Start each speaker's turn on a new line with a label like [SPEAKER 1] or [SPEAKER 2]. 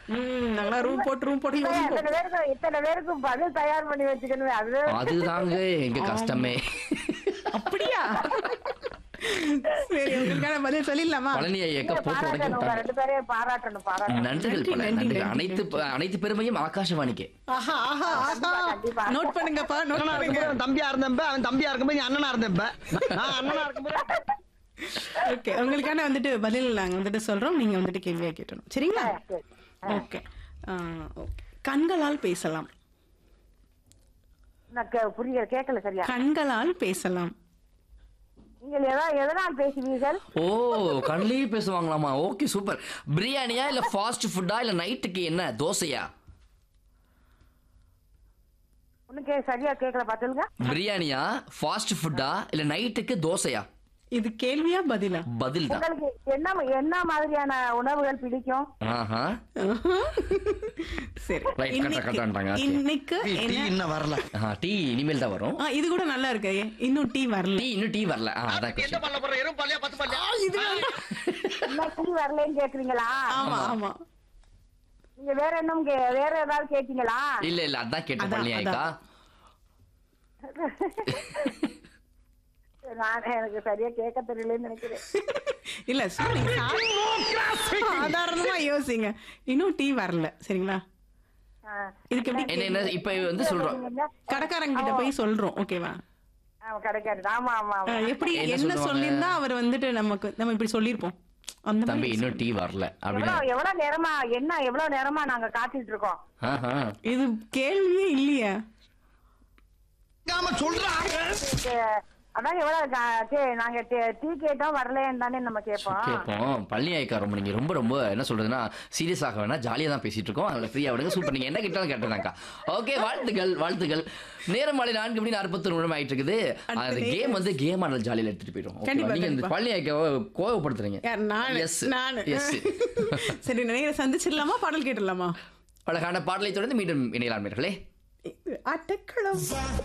[SPEAKER 1] ம் நல்லா ரூம் போட்டு ரூம் போட்டு யோசிப்போம்
[SPEAKER 2] இத்தனை பேருக்கு இத்தனை பேருக்கு பதில் தயார் பண்ணி வச்சுக்கணுமே அது
[SPEAKER 3] அதுதாங்க எங்க கஷ்டமே
[SPEAKER 1] அப்படியா சரி உங்களுக்கான பதில் சொல்லிடலாமா
[SPEAKER 3] பழனி ஐயக்க போட்டு உடைக்க
[SPEAKER 2] பாராட்டணும் உங்க
[SPEAKER 3] விட்டாங்க
[SPEAKER 2] ரெண்டு பேரையும் பாராட்டணும் பாராட்டணும்
[SPEAKER 3] நன்றிகள்
[SPEAKER 1] நன்றி,
[SPEAKER 3] பல
[SPEAKER 1] நன்றி,
[SPEAKER 3] நன்றிகள்
[SPEAKER 1] நன்றி.
[SPEAKER 3] அனைத்து அனைத்து பெருமையும் ஆகாஷவாணிக்கு
[SPEAKER 1] ஆஹா ஆஹா ஆஹா
[SPEAKER 2] கண்டிப்பா.
[SPEAKER 1] நோட் பண்ணுங்கப்பா நோட்
[SPEAKER 4] அண்ணனா
[SPEAKER 1] பண்ணுங்க
[SPEAKER 4] இருக்கும்போது அவன் தம்பியா இருந்தப்ப அவன் தம்பியா இருக்கும்போது நீ அண்ணனா இருந்தப்ப நான் அண்ணனா இருக்கும்போது
[SPEAKER 1] ஓகே உங்களுக்கான வந்துட்டு பதில் நாங்க வந்துட்டு சொல்றோம் நீங்க வந்துட்டு கேள்வியா கேட்டணும் சரிங்களா
[SPEAKER 2] சரி.
[SPEAKER 1] ஓகே கண்களால் பேசலாம்
[SPEAKER 2] நான் கே- புரியல கேட்கல சரியா
[SPEAKER 1] கண்களால் பேசலாம்
[SPEAKER 2] நீங்கள் எதா எதனால் பேசுவீர்கள்
[SPEAKER 3] ஓ கண்ணிலேயே பேசுவாங்களாமா ஓகே சூப்பர் பிரியாணியா இல்ல ஃபாஸ்ட் ஃபுட்டா இல்ல நைட்டுக்கு என்ன தோசையா
[SPEAKER 2] ஒன்னும் கே சரியா கேட்கல பாத்துங்க
[SPEAKER 3] பிரியாணியா ஃபாஸ்ட் ஃபுட்டா இல்ல நைட்டுக்கு தோசையா
[SPEAKER 1] இது கேள்வியா பதிலா
[SPEAKER 3] பதில் தான்
[SPEAKER 2] உங்களுக்கு என்ன என்ன மாதிரியான உணவுகள் பிடிக்கும்
[SPEAKER 3] ஆஹா
[SPEAKER 1] சரி
[SPEAKER 3] Right,
[SPEAKER 1] இன்னைக்கு-
[SPEAKER 3] correct, correct, okay.
[SPEAKER 1] இன்னைக்கு
[SPEAKER 4] டீ
[SPEAKER 1] என்ன
[SPEAKER 4] இன்னும் வரல
[SPEAKER 3] ஆஹா, டீ இனிமேல் தான் வரும்
[SPEAKER 1] ஆ, இது கூட நல்லா இருக்கு இன்னும் டீ வரல
[SPEAKER 3] டீ இன்னும் டீ வரல ஆ, அதான் question.
[SPEAKER 4] பண்ண போற எறும் பல்லையா பத்து பல்லையா
[SPEAKER 1] இது
[SPEAKER 2] இன்னைக்கு வரலன்னு கேக்குறீங்களா
[SPEAKER 1] ஆமா ஆமா
[SPEAKER 2] நீங்க வேற என்ன கே- வேற ஏதாவது கேட்டீங்களா
[SPEAKER 3] இல்ல இல்ல அதான் கேட்டேன்
[SPEAKER 1] அதான்,
[SPEAKER 3] பழனி ஐயக்கா
[SPEAKER 2] நான் எனக்கு சரியா கேட்க தெரியலன்னு நினைக்கிறேன்
[SPEAKER 1] இல்ல sorry, சா- சாதாரணமா யோசிங்க இன்னும் டீ வரல சரிங்களா
[SPEAKER 2] ஆ.
[SPEAKER 1] இதுக்கு எப்படி
[SPEAKER 3] என்ன என்ன இப்ப வந்து சொல்றோம்
[SPEAKER 1] கடைக்காரங்க கிட்ட போய் சொல்றோம் ஓகேவா
[SPEAKER 2] ஆ, கிடைக்காது ஆமா ஆமா
[SPEAKER 1] ஆ,
[SPEAKER 2] ஆமா
[SPEAKER 1] எப்படி
[SPEAKER 3] என்ன
[SPEAKER 1] என்ன
[SPEAKER 3] சொல்லுவாங்க?
[SPEAKER 1] சொல்லியிருந்தா அவர் வந்துட்டு நமக்கு நம்ம இப்படி சொல்லியிருப்போம் அந்த
[SPEAKER 3] தம்பி
[SPEAKER 1] மாதிரி
[SPEAKER 3] இன்னும் டீ வரல அப்படின்னா
[SPEAKER 2] எவ்வளவு எவ்வளவு நேரமா என்ன எவ்வளவு நேரமா நாங்க காத்துட்டு இருக்கோம்
[SPEAKER 3] ஆஹா.
[SPEAKER 1] இது கேள்வியே இல்லையா
[SPEAKER 4] சொல்றாங்க
[SPEAKER 2] இது, அதான் எவ்வளவு கா- டே- நாங்க டே- டீ கேட்டோம் வரலன்னு தானே நம்ம கேட்போம்
[SPEAKER 3] கேட்போம் பழனி ஐயக்கா ரொம்ப நீங்க ரொம்ப ரொம்ப என்ன சொல்றதுன்னா சீரியஸ் ஆக வேணா ஜாலியா தான் பேசிட்டு இருக்கோம் அதனால ஃப்ரீயா விடுங்க சூப்பர் நீங்க என்ன கேட்டாலும் கேட்டதாக்கா ஓகே வாழ்த்துக்கள் வாழ்த்துக்கள் நேரம் மாலை நான்கு மணி நாற்பத்தி நிமிடம் ஆயிட்டு இருக்குது அந்த
[SPEAKER 1] அடுத்தது
[SPEAKER 3] கேம் வந்து கேம் ஆனல் ஜாலியில எடுத்துட்டு போயிடும் ஓகேவா?
[SPEAKER 1] கண்டிப்பா,
[SPEAKER 3] நீங்க இந்த
[SPEAKER 1] கண்டிப்பா.
[SPEAKER 3] பழனி ஐயாவை கோவப்படுத்துறீங்க
[SPEAKER 1] யார் நானு
[SPEAKER 3] எஸ்
[SPEAKER 1] நானு
[SPEAKER 3] எஸ்
[SPEAKER 1] சரி நேர சந்திச்சிடலாமா பாடல் கேட்டுடலாமா
[SPEAKER 3] அழகான பாடலை தொடர்ந்து மீண்டும் இணையலாம் நேர்களே
[SPEAKER 1] அட்டக்களம்